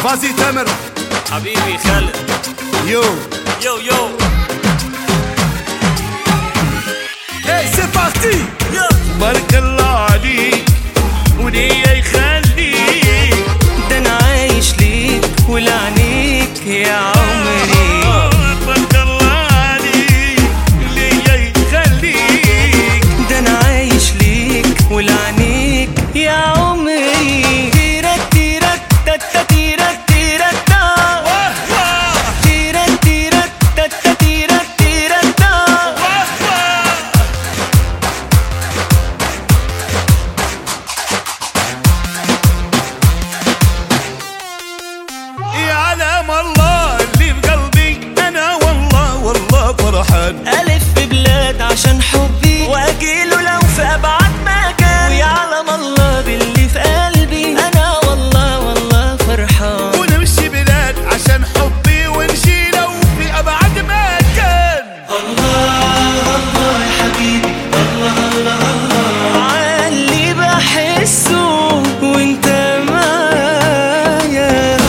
بازي تامر حبيبي خالد يو يو يو اي سي بارتي بارك الله عليك وليا يخليك ده انا عايش ليك ولعنيك يا عمري بارك الله عليك وليا يخليك ده انا عايش ليك ولعنيك يا عمري تيرك تيرك تتا تيرك تيرك تا تيرك تيرك تتا تيرك تيرك تا يعلم الله اللي في قلبي انا والله والله فرحان ألف في بلاد عشان حبي وأجيله لو في أبعد مكان ويعلم الله باللي في قلبي أنا والله والله فرحان ونمشي بلاد عشان حبي ونشيله في ابعد مكان عاللي بحسه وانت معايا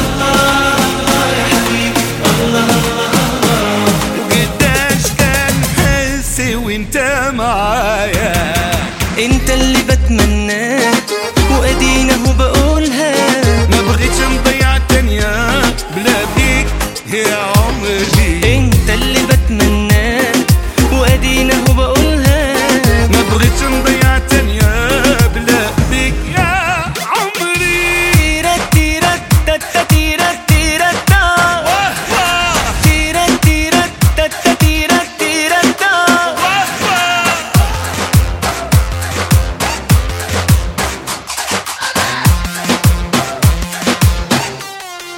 قداش كان حسي وانت معايا انت اللي بتمناه وادينا هو بقولها ما بغيتش نضيع الدنيا بلا بيك يا عمري انت اللي بتمناه وادينا هو بقولها ما بغيتش نضيع الدنيا بلا بيك يا عمري تيرك تيرك تتا تيرك تيرك تا تيرك تيرك تتا تيرك تيرك تا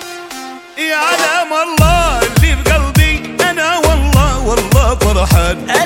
يعلم الله اللي في قلبي انا والله والله فرحان